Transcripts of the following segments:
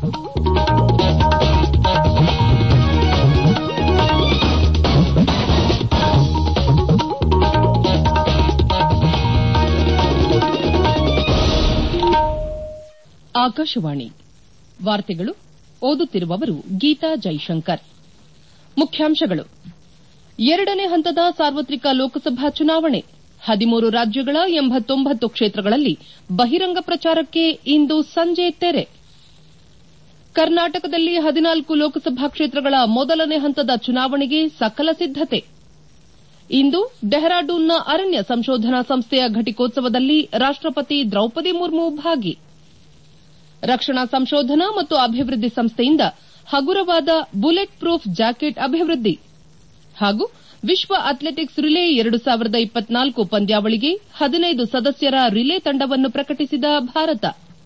ಆಕಾಶವಾಣಿ ವಾರ್ತೆಗಳು ಓದುತ್ತಿರುವವರು ಗೀತಾ ಜೈಶಂಕರ್ ಮುಖ್ಯಾಂಶಗಳು ಎರಡನೇ ಹಂತದ ಸಾರ್ವತ್ರಿಕ ಲೋಕಸಭಾ ಚುನಾವಣೆ ಹದಿಮೂರು ರಾಜ್ಯಗಳ ಎಂಬತ್ತೊಂಬತ್ತು ಕ್ಷೇತ್ರಗಳಲ್ಲಿ ಬಹಿರಂಗ ಪ್ರಚಾರಕ್ಕೆ ಇಂದು ಸಂಜೆ ತೆರೆ ಕರ್ನಾಟಕದಲ್ಲಿ ಹದಿನಾಲ್ಕು ಲೋಕಸಭಾ ಕ್ಷೇತ್ರಗಳ ಮೊದಲನೇ ಹಂತದ ಚುನಾವಣೆಗೆ ಸಕಲ ಸಿದ್ದತೆ ಇಂದು ಡೆಹ್ರಾಡೂನ್ನ ಅರಣ್ಯ ಸಂಶೋಧನಾ ಸಂಸ್ಥೆಯ ಘಟಿಕೋತ್ಸವದಲ್ಲಿ ರಾಷ್ಟಪತಿ ದ್ರೌಪದಿ ಮುರ್ಮು ಭಾಗಿ ರಕ್ಷಣಾ ಸಂಶೋಧನಾ ಮತ್ತು ಅಭಿವೃದ್ಧಿ ಸಂಸ್ಥೆಯಿಂದ ಹಗುರವಾದ ಬುಲೆಟ್ ಪ್ರೂಫ್ ಜಾಕೆಟ್ ಅಭಿವೃದ್ಧಿ ಹಾಗೂ ವಿಶ್ವ ಅಥ್ಲೆಟಿಕ್ಸ್ ರಿಲೇ ಎರಡು ಸಾವಿರದ ಇಪ್ಪತ್ನಾಲ್ಕು ಪಂದ್ಯಾವಳಿಗೆ ಹದಿನೈದು ಸದಸ್ಯರ ರಿಲೇ ತಂಡವನ್ನು ಪ್ರಕಟಿಸಿದ ಭಾರತ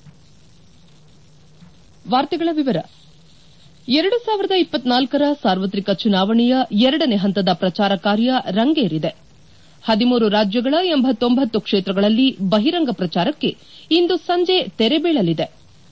ಎರಡು ಸಾವಿರದ ಇಪ್ಪತ್ನಾಲ್ಕರ ಸಾರ್ವತ್ರಿಕ ಚುನಾವಣೆಯ ಎರಡನೇ ಹಂತದ ಪ್ರಚಾರ ಕಾರ್ಯ ರಂಗೇರಿದೆ ಹದಿಮೂರು ರಾಜ್ಯಗಳ ಎಂಬತ್ತೊಂಬತ್ತು ಕ್ಷೇತ್ರಗಳಲ್ಲಿ ಬಹಿರಂಗ ಪ್ರಚಾರಕ್ಕೆ ಇಂದು ಸಂಜೆ ತೆರೆ ಬೀಳಲಿದೆ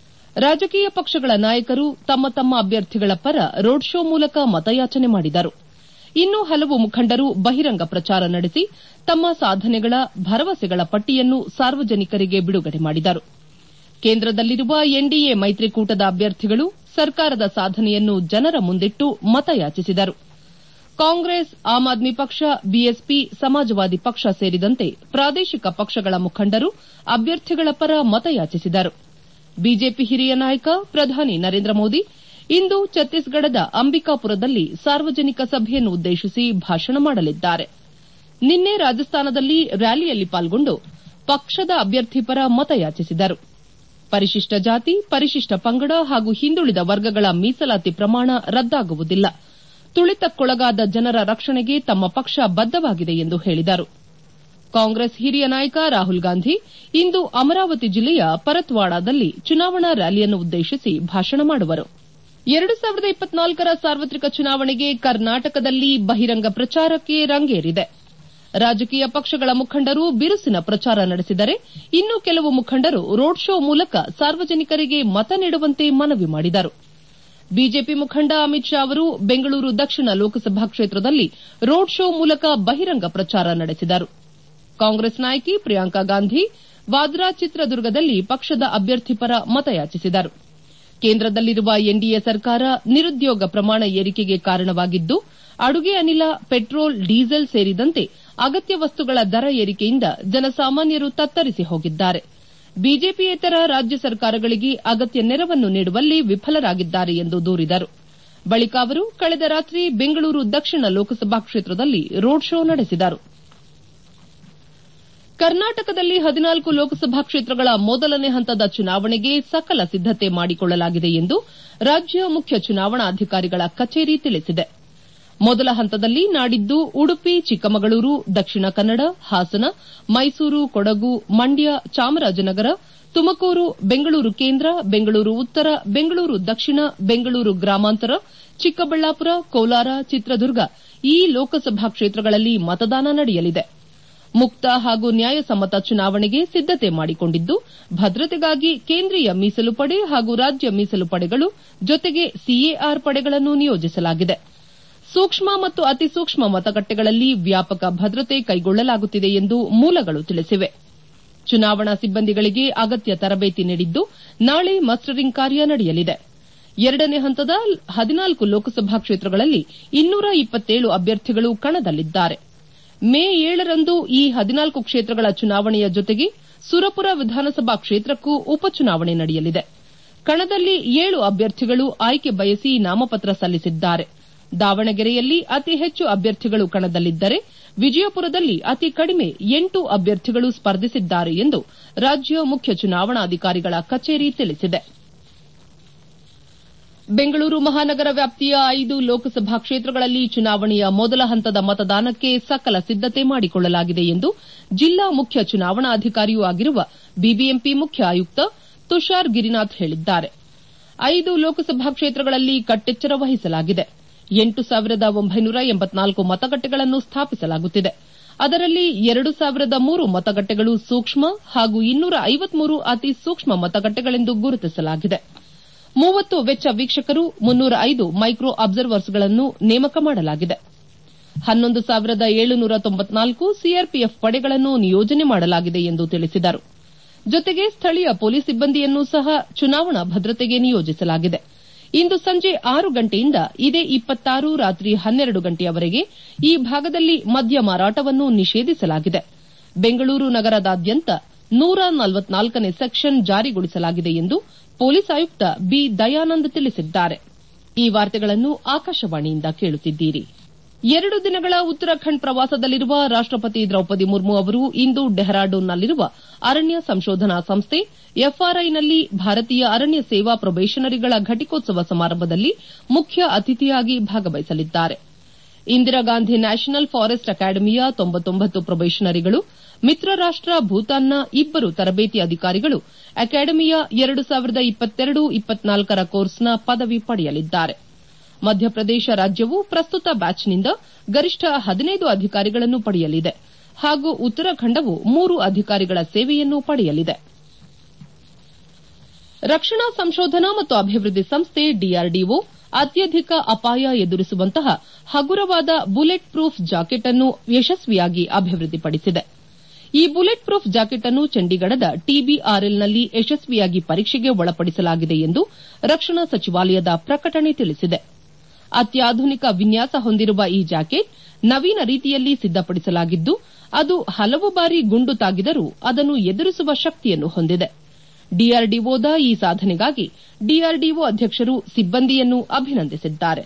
ರಾಜಕೀಯ ಪಕ್ಷಗಳ ನಾಯಕರು ತಮ್ಮ ತಮ್ಮ ಅಭ್ಯರ್ಥಿಗಳ ಪರ ರೋಡ್ ಶೋ ಮೂಲಕ ಮತಯಾಚನೆ ಮಾಡಿದರು ಇನ್ನು ಹಲವು ಮುಖಂಡರು ಬಹಿರಂಗ ಪ್ರಚಾರ ನಡೆಸಿ ತಮ್ಮ ಸಾಧನೆಗಳ ಭರವಸೆಗಳ ಪಟ್ಟಿಯನ್ನು ಸಾರ್ವಜನಿಕರಿಗೆ ಬಿಡುಗಡೆ ಮಾಡಿದರು ಕೇಂದ್ರದಲ್ಲಿರುವ ಎನ್ಡಿಎ ಮೈತ್ರಿಕೂಟದ ಅಭ್ಯರ್ಥಿಗಳು ಸರ್ಕಾರದ ಸಾಧನೆಯನ್ನು ಜನರ ಮುಂದಿಟ್ಟು ಮತಯಾಚಿಸಿದರು ಕಾಂಗ್ರೆಸ್ ಆಮ್ ಆದ್ಮಿ ಪಕ್ಷ ಬಿಎಸ್ಪಿ ಸಮಾಜವಾದಿ ಪಕ್ಷ ಸೇರಿದಂತೆ ಪ್ರಾದೇಶಿಕ ಪಕ್ಷಗಳ ಮುಖಂಡರು ಅಭ್ಯರ್ಥಿಗಳ ಪರ ಮತಯಾಚಿಸಿದರು ಬಿಜೆಪಿ ಹಿರಿಯ ನಾಯಕ ಪ್ರಧಾನಿ ನರೇಂದ್ರ ಮೋದಿ ಇಂದು ಛತ್ತೀಸ್ಗಢದ ಅಂಬಿಕಾಪುರದಲ್ಲಿ ಸಾರ್ವಜನಿಕ ಸಭೆಯನ್ನು ಉದ್ದೇಶಿಸಿ ಭಾಷಣ ಮಾಡಲಿದ್ದಾರೆ ನಿನ್ನೆ ರಾಜಸ್ಥಾನದಲ್ಲಿ ರ್ಯಾಲಿಯಲ್ಲಿ ಪಾಲ್ಗೊಂಡು ಪಕ್ಷದ ಅಭ್ಯರ್ಥಿ ಪರ ಮತಯಾಚಿಸಿದರು ಪರಿಶಿಷ್ಟ ಜಾತಿ ಪರಿಶಿಷ್ಟ ಪಂಗಡ ಹಾಗೂ ಹಿಂದುಳಿದ ವರ್ಗಗಳ ಮೀಸಲಾತಿ ಪ್ರಮಾಣ ರದ್ದಾಗುವುದಿಲ್ಲ ತುಳಿತಕ್ಕೊಳಗಾದ ಜನರ ರಕ್ಷಣೆಗೆ ತಮ್ಮ ಪಕ್ಷ ಬದ್ದವಾಗಿದೆ ಎಂದು ಹೇಳಿದರು ಕಾಂಗ್ರೆಸ್ ಹಿರಿಯ ನಾಯಕ ರಾಹುಲ್ ಗಾಂಧಿ ಇಂದು ಅಮರಾವತಿ ಜಿಲ್ಲೆಯ ಪರತ್ವಾಡಾದಲ್ಲಿ ಚುನಾವಣಾ ರ್ಯಾಲಿಯನ್ನು ಉದ್ದೇಶಿಸಿ ಭಾಷಣ ಮಾಡುವರು ಎರಡು ಸಾವಿರದ ಇಪ್ಪತ್ನಾಲ್ಕರ ಸಾರ್ವತ್ರಿಕ ಚುನಾವಣೆಗೆ ಕರ್ನಾಟಕದಲ್ಲಿ ಬಹಿರಂಗ ಪ್ರಚಾರಕ್ಕೆ ರಂಗೇರಿದೆ ರಾಜಕೀಯ ಪಕ್ಷಗಳ ಮುಖಂಡರು ಬಿರುಸಿನ ಪ್ರಚಾರ ನಡೆಸಿದರೆ ಇನ್ನು ಕೆಲವು ಮುಖಂಡರು ರೋಡ್ ಶೋ ಮೂಲಕ ಸಾರ್ವಜನಿಕರಿಗೆ ಮತ ನೀಡುವಂತೆ ಮನವಿ ಮಾಡಿದರು ಬಿಜೆಪಿ ಮುಖಂಡ ಅಮಿತ್ ಶಾ ಅವರು ಬೆಂಗಳೂರು ದಕ್ಷಿಣ ಲೋಕಸಭಾ ಕ್ಷೇತ್ರದಲ್ಲಿ ರೋಡ್ ಶೋ ಮೂಲಕ ಬಹಿರಂಗ ಪ್ರಚಾರ ನಡೆಸಿದರು ಕಾಂಗ್ರೆಸ್ ನಾಯಕಿ ಪ್ರಿಯಾಂಕಾ ಗಾಂಧಿ ವಾದ್ರಾ ಚಿತ್ರದುರ್ಗದಲ್ಲಿ ಪಕ್ಷದ ಅಭ್ಯರ್ಥಿ ಪರ ಮತಯಾಚಿಸಿದರು ಕೇಂದ್ರದಲ್ಲಿರುವ ಎನ್ಡಿಎ ಸರ್ಕಾರ ನಿರುದ್ಯೋಗ ಪ್ರಮಾಣ ಏರಿಕೆಗೆ ಕಾರಣವಾಗಿದ್ದು ಅಡುಗೆ ಅನಿಲ ಪೆಟ್ರೋಲ್ ಡೀಸೆಲ್ ಸೇರಿದಂತೆ ಅಗತ್ಯ ವಸ್ತುಗಳ ದರ ಏರಿಕೆಯಿಂದ ಜನಸಾಮಾನ್ಯರು ತತ್ತರಿಸಿ ಹೋಗಿದ್ದಾರೆ ಬಿಜೆಪಿಯೇತರ ರಾಜ್ಯ ಸರ್ಕಾರಗಳಿಗೆ ಅಗತ್ಯ ನೆರವನ್ನು ನೀಡುವಲ್ಲಿ ವಿಫಲರಾಗಿದ್ದಾರೆ ಎಂದು ದೂರಿದರು ಬಳಿಕ ಅವರು ಕಳೆದ ರಾತ್ರಿ ಬೆಂಗಳೂರು ದಕ್ಷಿಣ ಲೋಕಸಭಾ ಕ್ಷೇತ್ರದಲ್ಲಿ ರೋಡ್ ಶೋ ನಡೆಸಿದರು ಕರ್ನಾಟಕದಲ್ಲಿ ಹದಿನಾಲ್ಕು ಲೋಕಸಭಾ ಕ್ಷೇತ್ರಗಳ ಮೊದಲನೇ ಹಂತದ ಚುನಾವಣೆಗೆ ಸಕಲ ಸಿದ್ದತೆ ಮಾಡಿಕೊಳ್ಳಲಾಗಿದೆ ಎಂದು ರಾಜ್ಯ ಮುಖ್ಯ ಚುನಾವಣಾಧಿಕಾರಿಗಳ ಕಚೇರಿ ತಿಳಿಸಿದೆ ಮೊದಲ ಹಂತದಲ್ಲಿ ನಾಡಿದ್ದು ಉಡುಪಿ ಚಿಕ್ಕಮಗಳೂರು ದಕ್ಷಿಣ ಕನ್ನಡ ಹಾಸನ ಮೈಸೂರು ಕೊಡಗು ಮಂಡ್ಯ ಚಾಮರಾಜನಗರ ತುಮಕೂರು ಬೆಂಗಳೂರು ಕೇಂದ್ರ ಬೆಂಗಳೂರು ಉತ್ತರ ಬೆಂಗಳೂರು ದಕ್ಷಿಣ ಬೆಂಗಳೂರು ಗ್ರಾಮಾಂತರ ಚಿಕ್ಕಬಳ್ಳಾಪುರ ಕೋಲಾರ ಚಿತ್ರದುರ್ಗ ಈ ಲೋಕಸಭಾ ಕ್ಷೇತ್ರಗಳಲ್ಲಿ ಮತದಾನ ನಡೆಯಲಿದೆ ಮುಕ್ತ ಹಾಗೂ ನ್ಯಾಯಸಮ್ಮತ ಚುನಾವಣೆಗೆ ಸಿದ್ದತೆ ಮಾಡಿಕೊಂಡಿದ್ದು ಭದ್ರತೆಗಾಗಿ ಕೇಂದ್ರೀಯ ಮೀಸಲು ಪಡೆ ಹಾಗೂ ರಾಜ್ಯ ಮೀಸಲು ಪಡೆಗಳು ಜೊತೆಗೆ ಸಿಎಆರ್ ಪಡೆಗಳನ್ನು ನಿಯೋಜಿಸಲಾಗಿದೆ ಸೂಕ್ಷ್ಮ ಮತ್ತು ಅತಿ ಸೂಕ್ಷ್ಮ ಮತಗಟ್ಟೆಗಳಲ್ಲಿ ವ್ಯಾಪಕ ಭದ್ರತೆ ಕೈಗೊಳ್ಳಲಾಗುತ್ತಿದೆ ಎಂದು ಮೂಲಗಳು ತಿಳಿಸಿವೆ ಚುನಾವಣಾ ಸಿಬ್ಬಂದಿಗಳಿಗೆ ಅಗತ್ಯ ತರಬೇತಿ ನೀಡಿದ್ದು ನಾಳೆ ಮಸ್ಟರಿಂಗ್ ಕಾರ್ಯ ನಡೆಯಲಿದೆ ಎರಡನೇ ಹಂತದ ಹದಿನಾಲ್ಕು ಲೋಕಸಭಾ ಕ್ಷೇತ್ರಗಳಲ್ಲಿ ಇನ್ನೂರ ಇಪ್ಪತ್ತೇಳು ಅಭ್ಯರ್ಥಿಗಳು ಕಣದಲ್ಲಿದ್ದಾರೆ ಮೇ ಏಳರಂದು ಈ ಹದಿನಾಲ್ಕು ಕ್ಷೇತ್ರಗಳ ಚುನಾವಣೆಯ ಜೊತೆಗೆ ಸುರಪುರ ವಿಧಾನಸಭಾ ಕ್ಷೇತ್ರಕ್ಕೂ ಉಪಚುನಾವಣೆ ನಡೆಯಲಿದೆ ಕಣದಲ್ಲಿ ಏಳು ಅಭ್ಯರ್ಥಿಗಳು ಆಯ್ಕೆ ಬಯಸಿ ನಾಮಪತ್ರ ಸಲ್ಲಿಸಿದ್ದಾರೆ ದಾವಣಗೆರೆಯಲ್ಲಿ ಅತಿ ಹೆಚ್ಚು ಅಭ್ಯರ್ಥಿಗಳು ಕಣದಲ್ಲಿದ್ದರೆ ವಿಜಯಪುರದಲ್ಲಿ ಅತಿ ಕಡಿಮೆ ಎಂಟು ಅಭ್ಯರ್ಥಿಗಳು ಸ್ಪರ್ಧಿಸಿದ್ದಾರೆ ಎಂದು ರಾಜ್ಯ ಮುಖ್ಯ ಚುನಾವಣಾಧಿಕಾರಿಗಳ ಕಚೇರಿ ತಿಳಿಸಿದೆ ಬೆಂಗಳೂರು ಮಹಾನಗರ ವ್ಯಾಪ್ತಿಯ ಐದು ಲೋಕಸಭಾ ಕ್ಷೇತ್ರಗಳಲ್ಲಿ ಚುನಾವಣೆಯ ಮೊದಲ ಹಂತದ ಮತದಾನಕ್ಕೆ ಸಕಲ ಸಿದ್ದತೆ ಮಾಡಿಕೊಳ್ಳಲಾಗಿದೆ ಎಂದು ಜಿಲ್ಲಾ ಮುಖ್ಯ ಚುನಾವಣಾಧಿಕಾರಿಯೂ ಆಗಿರುವ ಬಿಬಿಎಂಪಿ ಮುಖ್ಯ ಆಯುಕ್ತ ತುಷಾರ್ ಗಿರಿನಾಥ್ ಹೇಳಿದ್ದಾರೆ ಐದು ಲೋಕಸಭಾ ಕ್ಷೇತ್ರಗಳಲ್ಲಿ ಕಟ್ಟೆಚ್ಚರ ವಹಿಸಲಾಗಿದೆ ಎಂಟು ಸಾವಿರದ ಒಂಬೈನೂರ ಎಂಬತ್ನಾಲ್ಕು ಮತಗಟ್ಟೆಗಳನ್ನು ಸ್ಥಾಪಿಸಲಾಗುತ್ತಿದೆ ಅದರಲ್ಲಿ ಎರಡು ಸಾವಿರದ ಮೂರು ಮತಗಟ್ಟೆಗಳು ಸೂಕ್ಷ್ಮ ಹಾಗೂ ಇನ್ನೂರ ಐವತ್ಮೂರು ಅತಿ ಸೂಕ್ಷ್ಮ ಮತಗಟ್ಟೆಗಳೆಂದು ಗುರುತಿಸಲಾಗಿದೆ ಮೂವತ್ತು ವೆಚ್ಚ ವೀಕ್ಷಕರು ಮುನ್ನೂರ ಐದು ಮೈಕ್ರೋ ಅಬ್ಸರ್ವರ್ಸ್ಗಳನ್ನು ನೇಮಕ ಮಾಡಲಾಗಿದೆ ಹನ್ನೊಂದು ಸಾವಿರದ ಏಳುನೂರ ತೊಂಬತ್ನಾಲ್ಕು ಸಿಆರ್ಪಿಎಫ್ ಪಡೆಗಳನ್ನು ನಿಯೋಜನೆ ಮಾಡಲಾಗಿದೆ ಎಂದು ತಿಳಿಸಿದರು ಜೊತೆಗೆ ಸ್ಥಳೀಯ ಪೊಲೀಸ್ ಸಿಬ್ಬಂದಿಯನ್ನೂ ಸಹ ಚುನಾವಣಾ ಭದ್ರತೆಗೆ ನಿಯೋಜಿಸಲಾಗಿದೆ ಇಂದು ಸಂಜೆ ಆರು ಗಂಟೆಯಿಂದ ಇದೇ ಇಪ್ಪತ್ತಾರು ರಾತ್ರಿ ಹನ್ನೆರಡು ಗಂಟೆಯವರೆಗೆ ಈ ಭಾಗದಲ್ಲಿ ಮದ್ಯ ಮಾರಾಟವನ್ನು ನಿಷೇಧಿಸಲಾಗಿದೆ ಬೆಂಗಳೂರು ನಗರದಾದ್ಯಂತ ನೂರ ನಲವತ್ನಾಲ್ಕನೇ ಸೆಕ್ಷನ್ ಜಾರಿಗೊಳಿಸಲಾಗಿದೆ ಎಂದು ಪೊಲೀಸ್ ಆಯುಕ್ತ ಬಿ ದಯಾನಂದ್ ತಿಳಿಸಿದ್ದಾರೆ ಈ ವಾರ್ತೆಗಳನ್ನು ಆಕಾಶವಾಣಿಯಿಂದ ಕೇಳುತ್ತಿದ್ದೀರಿ ಎರಡು ದಿನಗಳ ಉತ್ತರಾಖಂಡ್ ಪ್ರವಾಸದಲ್ಲಿರುವ ರಾಷ್ಟಪತಿ ದ್ರೌಪದಿ ಮುರ್ಮು ಅವರು ಇಂದು ಡೆಹ್ರಾಡೂನ್ನಲ್ಲಿರುವ ಅರಣ್ಯ ಸಂಶೋಧನಾ ಸಂಸ್ಥೆ ಎಫ್ಆರ್ಐನಲ್ಲಿ ಭಾರತೀಯ ಅರಣ್ಯ ಸೇವಾ ಪ್ರೊಬೇಷನರಿಗಳ ಘಟಿಕೋತ್ಸವ ಸಮಾರಂಭದಲ್ಲಿ ಮುಖ್ಯ ಅತಿಥಿಯಾಗಿ ಭಾಗವಹಿಸಲಿದ್ದಾರೆ ಇಂದಿರಾ ಗಾಂಧಿ ನ್ಯಾಷನಲ್ ಫಾರೆಸ್ಟ್ ಅಕಾಡೆಮಿಯ ತೊಂಬತ್ತೊಂಬತ್ತು ಪ್ರೊಬೇಷನರಿಗಳು ಮಿತ್ರ ರಾಷ್ಟ ಭೂತಾನ್ನ ಇಬ್ಬರು ತರಬೇತಿ ಅಧಿಕಾರಿಗಳು ಅಕಾಡೆಮಿಯ ಎರಡು ಸಾವಿರದ ಇಪ್ಪತ್ತೆರಡು ಇಪ್ಪತ್ನಾಲ್ಕರ ಕೋರ್ಸ್ನ ಪದವಿ ಪಡೆಯಲಿದ್ದಾರೆ ಮಧ್ಯಪ್ರದೇಶ ರಾಜ್ಯವು ಪ್ರಸ್ತುತ ಬ್ಯಾಚ್ನಿಂದ ಗರಿಷ್ಠ ಹದಿನೈದು ಅಧಿಕಾರಿಗಳನ್ನು ಪಡೆಯಲಿದೆ ಹಾಗೂ ಉತ್ತರಾಖಂಡವು ಮೂರು ಅಧಿಕಾರಿಗಳ ಸೇವೆಯನ್ನು ಪಡೆಯಲಿದೆ ರಕ್ಷಣಾ ಸಂಶೋಧನಾ ಮತ್ತು ಅಭಿವೃದ್ಧಿ ಸಂಸ್ಥೆ ಡಿಆರ್ಡಿಒ ಅತ್ಯಧಿಕ ಅಪಾಯ ಎದುರಿಸುವಂತಹ ಹಗುರವಾದ ಬುಲೆಟ್ ಪ್ರೂಫ್ ಜಾಕೆಟ್ ಅನ್ನು ಯಶಸ್ವಿಯಾಗಿ ಅಭಿವೃದ್ಧಿಪಡಿಸಿದೆ ಈ ಬುಲೆಟ್ ಪ್ರೂಫ್ ಜಾಕೆಟ್ ಅನ್ನು ಚಂಡೀಗಢದ ಟಿಬಿಆರ್ಎಲ್ನಲ್ಲಿ ಯಶಸ್ವಿಯಾಗಿ ಪರೀಕ್ಷೆಗೆ ಒಳಪಡಿಸಲಾಗಿದೆ ಎಂದು ರಕ್ಷಣಾ ಸಚಿವಾಲಯದ ಪ್ರಕಟಣೆ ತಿಳಿಸಿದೆ ಅತ್ಯಾಧುನಿಕ ವಿನ್ಯಾಸ ಹೊಂದಿರುವ ಈ ಜಾಕೆಟ್ ನವೀನ ರೀತಿಯಲ್ಲಿ ಸಿದ್ದಪಡಿಸಲಾಗಿದ್ದು ಅದು ಹಲವು ಬಾರಿ ಗುಂಡು ತಾಗಿದರೂ ಅದನ್ನು ಎದುರಿಸುವ ಶಕ್ತಿಯನ್ನು ಹೊಂದಿದೆ ಡಿಆರ್ಡಿಒದ ಈ ಸಾಧನೆಗಾಗಿ ಡಿಆರ್ಡಿಒ ಅಧ್ಯಕ್ಷರು ಸಿಬ್ಬಂದಿಯನ್ನು ಅಭಿನಂದಿಸಿದ್ದಾರೆ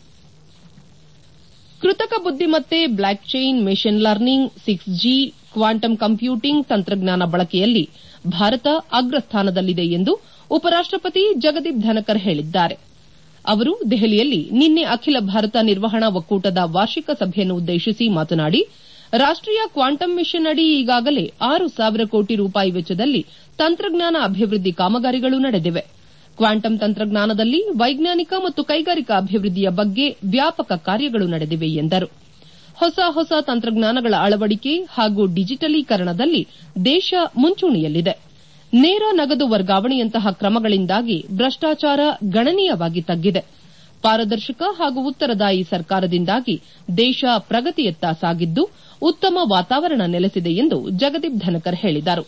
ಕೃತಕ ಬುದ್ದಿಮತ್ತೆ blockchain machine learning six G quantum computing ತಂತ್ರಜ್ಞಾನ ಬಳಕೆಯಲ್ಲಿ ಭಾರತ ಅಗ್ರಸ್ಥಾನದಲ್ಲಿದೆ ಎಂದು ಉಪರಾಷ್ಟಪತಿ ಜಗದೀಪ್ ಧನಕರ್ ಹೇಳಿದ್ದಾರೆ ಅವರು ದೆಹಲಿಯಲ್ಲಿ ನಿನ್ನೆ ಅಖಿಲ ಭಾರತ ನಿರ್ವಹಣಾ ಒಕ್ಕೂಟದ ವಾರ್ಷಿಕ ಸಭೆಯನ್ನು ಉದ್ದೇಶಿಸಿ ಮಾತನಾಡಿ ರಾಷ್ಟೀಯ ಕ್ವಾಂಟಮ್ ಮಿಷನ್ ಅಡಿ ಈಗಾಗಲೇ ಆರು ಸಾವಿರ ಕೋಟಿ ರೂಪಾಯಿ ವೆಚ್ಚದಲ್ಲಿ ತಂತ್ರಜ್ಞಾನ ಅಭಿವೃದ್ಧಿ ಕಾಮಗಾರಿಗಳು ನಡೆದಿವೆ ಕ್ವಾಂಟಮ್ ತಂತ್ರಜ್ಞಾನದಲ್ಲಿ ವೈಜ್ಞಾನಿಕ ಮತ್ತು ಕೈಗಾರಿಕಾ ಅಭಿವೃದ್ಧಿಯ ಬಗ್ಗೆ ವ್ಯಾಪಕ ಕಾರ್ಯಗಳು ನಡೆದಿವೆ ಎಂದರು ಹೊಸ ಹೊಸ ತಂತ್ರಜ್ಞಾನಗಳ ಅಳವಡಿಕೆ ಹಾಗೂ ಡಿಜಿಟಲೀಕರಣದಲ್ಲಿ ದೇಶ ಮುಂಚೂಣಿಯಲ್ಲಿದೆ ನೇರ ನಗದು ವರ್ಗಾವಣೆಯಂತಹ ಕ್ರಮಗಳಿಂದಾಗಿ ಭ್ರಷ್ಟಾಚಾರ ಗಣನೀಯವಾಗಿ ತಗ್ಗಿದೆ ಪಾರದರ್ಶಕ ಹಾಗೂ ಉತ್ತರದಾಯಿ ಸರ್ಕಾರದಿಂದಾಗಿ ದೇಶ ಪ್ರಗತಿಯತ್ತ ಸಾಗಿದ್ದು ಉತ್ತಮ ವಾತಾವರಣ ನೆಲೆಸಿದೆ ಎಂದು ಜಗದೀಪ್ ಧನಕರ್ ಹೇಳಿದರು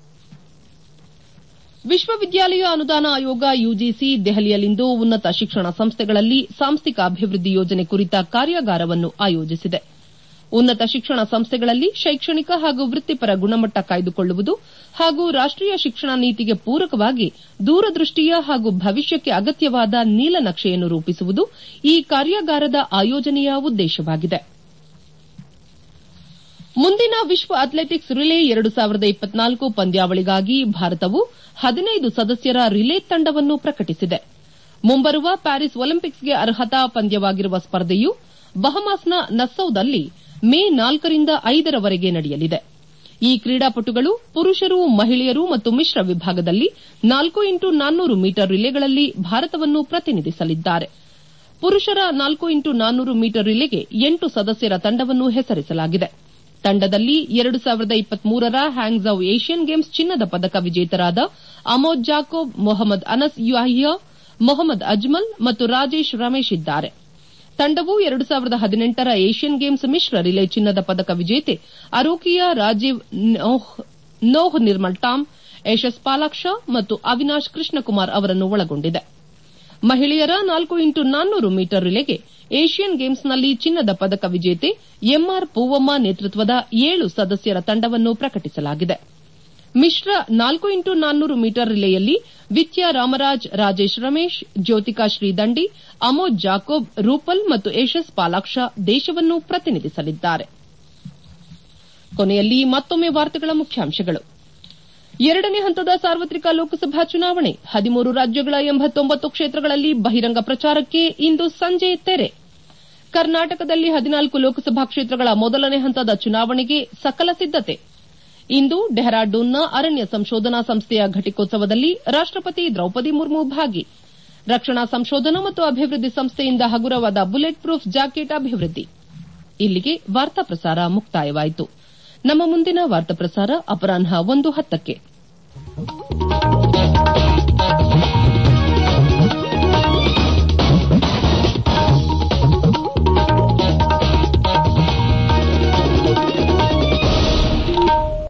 ವಿಶ್ವವಿದ್ಯಾಲಯ ಅನುದಾನ ಆಯೋಗ ಯುಜಿಸಿ ದೆಹಲಿಯಲ್ಲಿಂದು ಉನ್ನತ ಶಿಕ್ಷಣ ಸಂಸ್ಥೆಗಳಲ್ಲಿ ಸಾಂಸ್ಥಿಕ ಅಭಿವೃದ್ಧಿ ಯೋಜನೆ ಕುರಿತ ಕಾರ್ಯಾಗಾರವನ್ನು ಆಯೋಜಿಸಿದೆ ಉನ್ನತ ಶಿಕ್ಷಣ ಸಂಸ್ಥೆಗಳಲ್ಲಿ ಶೈಕ್ಷಣಿಕ ಹಾಗೂ ವೃತ್ತಿಪರ ಗುಣಮಟ್ಟ ಕಾಯ್ದುಕೊಳ್ಳುವುದು ಹಾಗೂ ರಾಷ್ಟೀಯ ಶಿಕ್ಷಣ ನೀತಿಗೆ ಪೂರಕವಾಗಿ ದೂರದೃಷ್ಟಿಯ ಹಾಗೂ ಭವಿಷ್ಯಕ್ಕೆ ಅಗತ್ಯವಾದ ನೀಲನಕ್ಷೆಯನ್ನು ರೂಪಿಸುವುದು ಈ ಕಾರ್ಯಾಗಾರದ ಆಯೋಜನೆಯ ಉದ್ದೇಶವಾಗಿದೆ ಮುಂದಿನ ವಿಶ್ವ ಅಥ್ಲೆಟಿಕ್ಸ್ ರಿಲೇ ಎರಡು ಸಾವಿರದ ಇಪ್ಪತ್ನಾಲ್ಕು ಪಂದ್ಯಾವಳಿಗಾಗಿ ಭಾರತವು ಹದಿನೈದು ಸದಸ್ಯರ ರಿಲೇ ತಂಡವನ್ನು ಪ್ರಕಟಿಸಿದೆ ಮುಂಬರುವ ಪ್ಯಾರಿಸ್ ಒಲಿಂಪಿಕ್ಸ್ಗೆ ಅರ್ಹತಾ ಪಂದ್ಯವಾಗಿರುವ ಸ್ಪರ್ಧೆಯು ಬಹಮಾಸ್ನ ನಸ್ಸೌದಲ್ಲಿ ಮೇ ನಾಲ್ಕರಿಂದ ಐದರವರೆಗೆ ನಡೆಯಲಿದೆ ಈ ಕ್ರೀಡಾಪಟುಗಳು ಪುರುಷರು ಮಹಿಳೆಯರು ಮತ್ತು ಮಿಶ್ರ ವಿಭಾಗದಲ್ಲಿ ನಾಲ್ಕು ಇಂಟು ನಾನ್ನೂರು ಮೀಟರ್ ರಿಲೇಗಳಲ್ಲಿ ಭಾರತವನ್ನು ಪ್ರತಿನಿಧಿಸಲಿದ್ದಾರೆ ಪುರುಷರ ನಾಲ್ಕು ಇಂಟು ನಾನ್ನೂರು ಮೀಟರ್ ರಿಲೆಗೆ ಎಂಟು ಸದಸ್ಯರ ತಂಡವನ್ನು ಹೆಸರಿಸಲಾಗಿದೆ ತಂಡದಲ್ಲಿ ಎರಡು ಸಾವಿರದ ಇಪ್ಪತ್ಮೂರರ ಹ್ಯಾಂಗ್ಝೌ ಏಷ್ಯನ್ ಗೇಮ್ಸ್ ಚಿನ್ನದ ಪದಕ ವಿಜೇತರಾದ ಅಮೋದ್ ಜಾಕೋಬ್ ಮೊಹಮ್ಮದ್ ಅನಸ್ ಯಾಹಿಯಾ ಮೊಹಮ್ಮದ್ ಅಜ್ಮಲ್ ಮತ್ತು ರಾಜೇಶ್ ರಮೇಶ್ ಇದ್ದಾರೆ ತಂಡವು ಎರಡು ಸಾವಿರದ ಹದಿನೆಂಟರ ಏಷ್ಯನ್ ಗೇಮ್ಸ್ ಮಿಶ್ರ ರಿಲೆ ಚಿನ್ನದ ಪದಕ ವಿಜೇತೆ ಅರೋಕಿಯಾ ರಾಜೀವ್ ನೋಹ್ ನಿರ್ಮಲ್ ಟಾಮ್ ಯಶಸ್ ಪಾಲಾಕ್ಷ ಮತ್ತು ಅವಿನಾಶ್ ಕೃಷ್ಣಕುಮಾರ್ ಅವರನ್ನು ಒಳಗೊಂಡಿದೆ ಮಹಿಳೆಯರ ನಾಲ್ಕು ಇಂಟು ನಾನ್ನೂರು ಮೀಟರ್ ರಿಲೆಗೆ ಏಷ್ಯನ್ ಗೇಮ್ಸ್ನಲ್ಲಿ ಚಿನ್ನದ ಪದಕ ವಿಜೇತೆ ಎಂಆರ್ ಪೂವಮ್ಮ ನೇತೃತ್ವದ ಏಳು ಸದಸ್ಯರ ತಂಡವನ್ನು ಪ್ರಕಟಿಸಲಾಗಿದೆ ಮಿಶ್ರ ನಾಲ್ಕು ಇಂಟು ನಾನ್ನೂರು ಮೀಟರ್ ರಿಲೆಯಲ್ಲಿ ವಿದ್ಯಾ ರಾಮರಾಜ್ ರಾಜೇಶ್ ರಮೇಶ್ ಜ್ಯೋತಿಕಾ ಶ್ರೀದಂಡಿ ಅಮೋದ್ ಜಾಕೋಬ್ ರೂಪಲ್ ಮತ್ತು ಯಶಸ್ ಪಾಲಾಕ್ಷ ದೇಶವನ್ನು ಪ್ರತಿನಿಧಿಸಲಿದ್ದಾರೆ ಕೊನೆಯಲ್ಲಿ ಮತ್ತೊಮ್ಮೆ ವಾರ್ತೆಗಳ ಮುಖ್ಯಾಂಶಗಳು ಎರಡನೇ ಹಂತದ ಸಾರ್ವತ್ರಿಕ ಲೋಕಸಭಾ ಚುನಾವಣೆ ಹದಿಮೂರು ರಾಜ್ಯಗಳ ಎಂಬತ್ತೊಂಬತ್ತು ಕ್ಷೇತ್ರಗಳಲ್ಲಿ ಬಹಿರಂಗ ಪ್ರಚಾರಕ್ಕೆ ಇಂದು ಸಂಜೆ ತೆರೆ ಕರ್ನಾಟಕದಲ್ಲಿ ಹದಿನಾಲ್ಕು ಲೋಕಸಭಾ ಕ್ಷೇತ್ರಗಳ ಮೊದಲನೇ ಹಂತದ ಚುನಾವಣೆಗೆ ಸಕಲ ಸಿದ್ದತೆ ಇಂದು ಡೆಹ್ರಾಡೂನ್ನ ಅರಣ್ಯ ಸಂಶೋಧನಾ ಸಂಸ್ಥೆಯ ಘಟಿಕೋತ್ಸವದಲ್ಲಿ ರಾಷ್ಟಪತಿ ದ್ರೌಪದಿ ಮುರ್ಮು ಭಾಗಿ ರಕ್ಷಣಾ ಸಂಶೋಧನಾ ಮತ್ತು ಅಭಿವೃದ್ಧಿ ಸಂಸ್ಥೆಯಿಂದ ಹಗುರವಾದ ಬುಲೆಟ್ ಪ್ರೂಫ್ ಜಾಕೆಟ್ ಅಭಿವೃದ್ಧಿ ಇಲ್ಲಿಗೆ ವಾರ್ತಾ ಪ್ರಸಾರ ಮುಕ್ತಾಯವಾಯಿತು ನಮ್ಮ ಮುಂದಿನ ವಾರ್ತಾ ಪ್ರಸಾರ ಅಪರಾಹ್ನ ಒಂದು ಹತ್ತಕ್ಕೆ